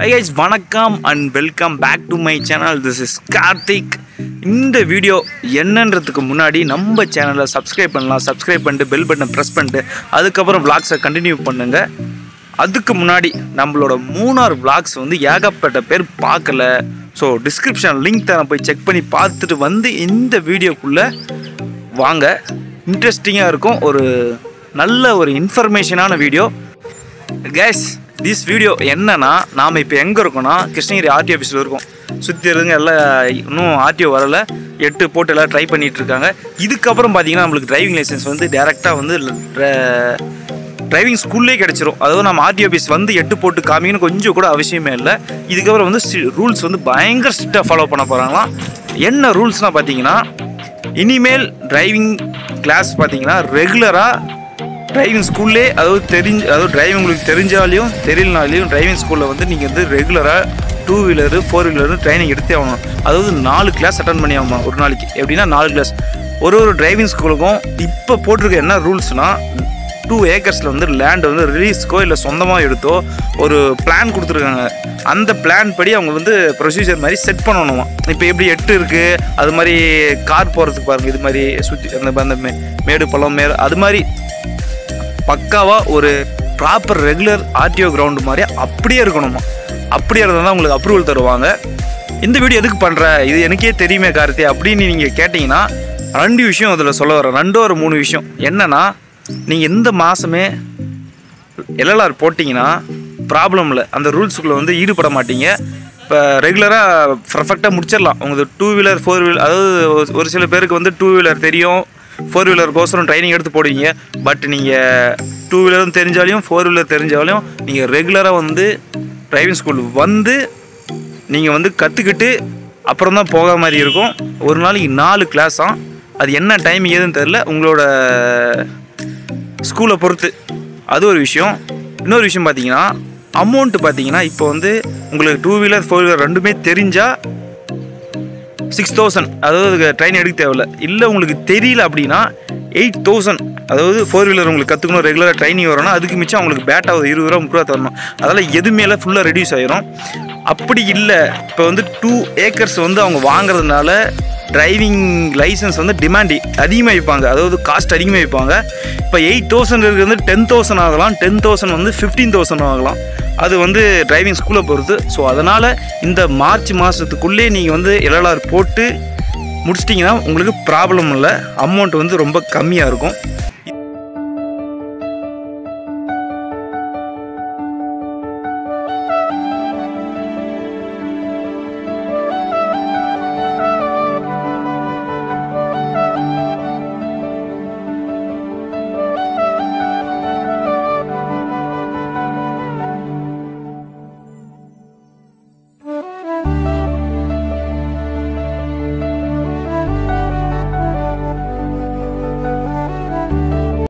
guys வணக்கம் and welcome back to my channel this is Karthik இந்த வீடியோ என்னன்றதுக்கு முன்னாடி நம்ம சேனலை சப்ஸ்கிரைப் பண்ணலாம் சப்ஸ்கிரைப் பண்ணிட்டு பெல் பட்டனை ப்ரெஸ் பண்ணிட்டு அதுக்கப்புறம் vlogs-அ கண்டினியூ பண்ணுங்க அதுக்கு முன்னாடி நம்மளோட மூணார் vlogs வந்து ஏகப்பட்ட பேர் பார்க்கல ஸோ டிஸ்கிரிப்ஷன் லிங்க் தரேன் போய் செக் பண்ணி பார்த்துட்டு வந்து இந்த வீடியோக்குள்ளே வாங்க இன்ட்ரெஸ்டிங்காக இருக்கும் ஒரு நல்ல ஒரு இன்ஃபர்மேஷனான வீடியோ கேஸ் திஸ் வீடியோ என்னன்னா நாம் இப்போ எங்கே இருக்கோம்னா கிருஷ்ணகிரி ஆர்டிஓ ஆஃபீஸில் இருக்கோம் சுற்றி இருங்க எல்லாம் இன்னும் ஆர்டிஓ வரல எட்டு போட்டு எல்லாம் ட்ரை பண்ணிட்டு இருக்காங்க இதுக்கப்புறம் பார்த்தீங்கன்னா நம்மளுக்கு டிரைவிங் லைசன்ஸ் வந்து டேரெக்டாக வந்து டிரைவிங் ஸ்கூல்லே கிடச்சிரும் அதாவது நம்ம ஆர்டிஓ ஆஃபீஸ் வந்து எட்டு போட்டு காமிக்கணும் கொஞ்சம் கூட அவசியமே இல்லை இதுக்கப்புறம் வந்து ரூல்ஸ் வந்து பயங்கர ஸ்ட்ரிக்டாக ஃபாலோ பண்ண போகிறாங்களாம் என்ன ரூல்ஸ்னால் பார்த்தீங்கன்னா இனிமேல் டிரைவிங் கிளாஸ் பார்த்தீங்கன்னா ரெகுலராக டிரைவிங் ஸ்கூல்லே அதாவது தெரிஞ்சு அதாவது டிரைவிங் உங்களுக்கு தெரிஞ்சாலையும் தெரியலனாலையும் டிரைவிங் ஸ்கூலில் வந்து நீங்கள் வந்து ரெகுலராக two wheeler four wheeler training எடுத்தே ஆகணும் அதாவது நாலு கிளாஸ் அட்டன் பண்ணி ஆகணும் ஒரு நாளைக்கு எப்படின்னா நாலு கிளாஸ் ஒரு ஒரு டிரைவிங் ஸ்கூலுக்கும் இப்போ போட்டிருக்க என்ன ரூல்ஸ்னால் டூ ஏக்கர்ஸில் வந்து லேண்ட் வந்து ரிலீஸ்க்கோ இல்லை சொந்தமாக எடுத்தோ ஒரு பிளான் கொடுத்துருக்காங்க அந்த பிளான் படி அவங்க வந்து ப்ரொசீஜர் மாதிரி செட் பண்ணணுமா இப்போ எப்படி எட்டு இருக்குது அது மாதிரி கார் போகிறதுக்கு பாருங்கள் இது மாதிரி சுற்றி அந்த அந்த மே- மேடு பள்ளம் மேடு அது மாதிரி பக்காவாக ஒரு ப்ராப்பர் ரெகுலர் ஆர்டிஓ கிரவுண்டு மாதிரி அப்படியே இருக்கணுமா அப்படியே இருந்தால் தான் உங்களுக்கு அப்ரூவல் தருவாங்க இந்த வீடியோ எதுக்கு பண்ணுற இது எனக்கே தெரியுமே கார்த்தி அப்படின்னு நீங்கள் கேட்டிங்கன்னா ரெண்டு விஷயம் அதில் சொல்ல வரேன் ரெண்டு ஒரு மூணு விஷயம் என்னன்னா நீங்கள் இந்த மாதமே எல்எல்ஆர் போட்டிங்கன்னா ப்ராப்ளம் இல்லை அந்த ரூல்ஸுக்குள்ளே வந்து ஈடுபட மாட்டீங்க இப்போ ரெகுலராக பர்ஃபெக்டாக முடிச்சிடலாம் உங்களுக்கு டூ வீலர் ஃபோர் வீலர் அதாவது ஒரு- ஒரு சில பேருக்கு வந்து டூ வீலர் தெரியும் ஃபோர் வீலருக்கோசரம் ட்ரைனிங் எடுத்து போடுவீங்க பட் நீங்கள் டூ வீலரும் தெரிஞ்சாலையும் ஃபோர் வீலர் தெரிஞ்சாலையும் நீங்கள் ரெகுலராக வந்து டிரைவிங் ஸ்கூல் வந்து நீங்கள் வந்து கற்றுக்கிட்டு அப்புறம் தான் போகிற மாதிரி இருக்கும் ஒரு நாளைக்கு நாலு கிளாஸாம் அது என்ன டைம் ஏதுன்னு தெரில உங்களோட ஸ்கூலை பொறுத்து அது ஒரு விஷயம் இன்னொரு விஷயம் பார்த்தீங்கன்னா அமௌண்ட் பார்த்தீங்கன்னா இப்போ வந்து உங்களுக்கு டூ வீலர் ஃபோர் வீலர் ரெண்டுமே தெரிஞ்சால் சிக்ஸ் தௌசண்ட் அதாவது ட்ரெயின் எடுக்க தேவையில்ல இல்லை உங்களுக்கு தெரியல அப்படின்னா எயிட் தௌசண்ட் அதாவது ஃபோர் வீலர் உங்களுக்கு கற்றுக்கணும் ரெகுலராக ட்ரைனிங் வரணும் அதுக்கு மிச்சம் உங்களுக்கு பேட்டா ஒரு இருபது ரூபா முப்பது ரூபா தரணும் அதெல்லாம் எதுவுமே ஃபுல்லாக ரெடியூஸ் ஆயிரும் அப்படி இல்லை இப்போ வந்து டூ ஏக்கர்ஸ் வந்து அவங்க வாங்குறதுனால டிரைவிங் லைசன்ஸ் வந்து டிமாண்ட் அதிகமாக வைப்பாங்க அதாவது காஸ்ட் அதிகமாக வைப்பாங்க இப்போ எயிட் தௌசண்ட் இருக்கிறது வந்து டென் தௌசண்ட் ஆகலாம் டென் தௌசண்ட் வந்து ஃபிஃப்டீன் தௌசண்ட் ஆகலாம் அது வந்து டிரைவிங் ஸ்கூலை பொறுத்து ஸோ அதனால் இந்த மார்ச் மாதத்துக்குள்ளே நீங்கள் வந்து எல்எல்ஆர் போட்டு முடிச்சிட்டிங்கன்னா உங்களுக்கு ப்ராப்ளம் இல்லை அமௌண்ட் வந்து ரொம்ப கம்மியாக இருக்கும்